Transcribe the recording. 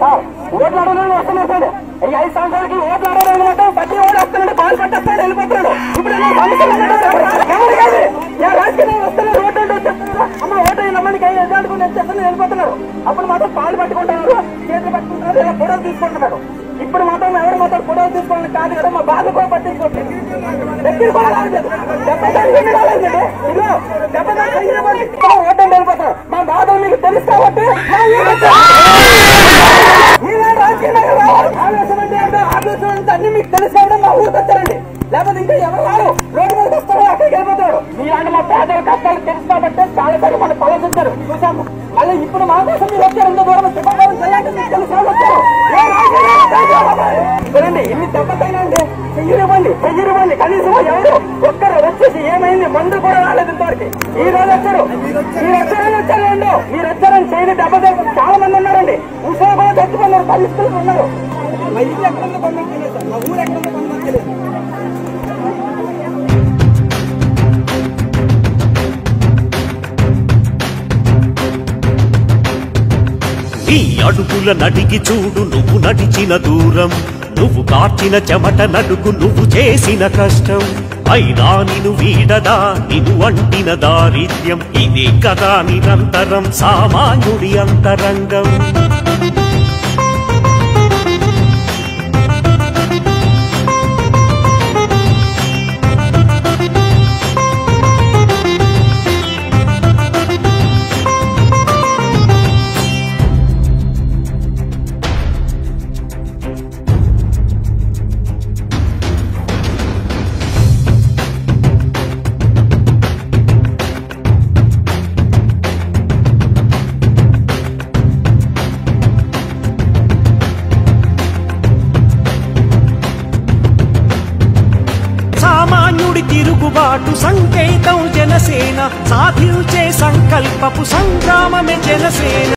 Sir ఓట్లు అడగడానికి వస్తున్నారు సార్ ఈ ఐదు సంవత్సరాలకి ఓట్లు అడగడానికి మాత్రం ప్రతి ఓడు వస్తున్నాడు పాలు పట్టేస్తాడు వెళ్ళిపోతున్నాడు ఇప్పుడు నేను సమస్యలు ఉన్నాడు. ఎవరు కాదు ఏ రాజకీయ వస్తున్నారు ఓటు అంటే వచ్చేస్తున్నారు. అమ్మ ఓటు అయిన మందికి ఐదు ఎజాడుకుని వచ్చేస్తున్నారు వెళ్ళిపోతున్నారు అప్పుడు మాత్రం పాలు పట్టుకుంటున్నారు చేతులు పట్టుకుంటున్నారు ఇలా ఫోటోలు తీసుకుంటున్నారు ఇప్పుడు మాత్రం ఎవరు మాత్రం ఫోటోలు తీసుకోవాలి కాదు కదా మా బాధ కూడా పట్టించుకోవట్లేదు దగ్గర కూడా రాలేదు డెబ్బై దానికి ఎన్ని రాలేదండి ఇదిగో డెబ్బై దానికి ఐదు రూపాయలు ఇస్తా ఓటు అంటే వెళ్ళిపోతారు మా బాధ మీకు తెలుసు కాబట్టి మా ఊరు వచ్చారు. మీరే రాజకీయ నాయకులు రావాలి. ఆవేశం అంటే ఏంటో, ఆవేశం అంటే అన్ని మీకు తెలుసు కాబట్టి మా ఊరికి వచ్చారండి లేకపోతే ఇంకా ఎవరు రారు రోడ్డు మీద వస్తారు అక్కడికి వెళ్ళిపోతారు మీలాంటి మా పేదల కష్టాలు తెలుసు కాబట్టి చాలా సార్లు మనం పలసించారు చూసాము మళ్ళీ ఇప్పుడు మా కోసం మీరు వచ్చారు ఇంత దూరం శుభకారం చేయాలంటే మీకు తెలుసు వాళ్ళు వచ్చారు ఏ రాజకీయ నాయకులు రావాలి. చూడండి ఎన్ని దెబ్బతైనండి చెయ్యనివ్వండి చెయ్యనివ్వండి కనీసం ఎవరు ఒక్కరు వచ్చేసి ఏమైంది మందు కూడా రాలేదు ఇంతవరకు ఈ రోజు వచ్చారు మీరు వచ్చారని వచ్చారండి మీరు వచ్చారని చేయని దెబ్బ దెబ్బ చాలా మంది ఉన్నారండి ఉషా కూడా చచ్చిపోయినారు పరిస్థితులు ఉన్నారు మా ఇల్లు ఎక్కడ ఉందో కొందరికి తెలియదు సార్. మా ఊరు ఎక్కడ ఉందో కొందరికి తెలియదు నీ అడుగుల నడిగి చూడు నువ్వు నడిచిన దూరం నువ్వు కార్చిన చెమట నడుగు నువ్వు చేసిన కష్టం అయినా నిన్ను వీడదా నిన్ను అంటిన దారిద్ర్యం ఇదే కదా నిరంతరం సామాన్యుడి అంతరంగం సామాన్యుడి తిరుగుబాటు సంకేతం జనసేన సాధించే సంకల్పపు సంగ్రామమే జనసేన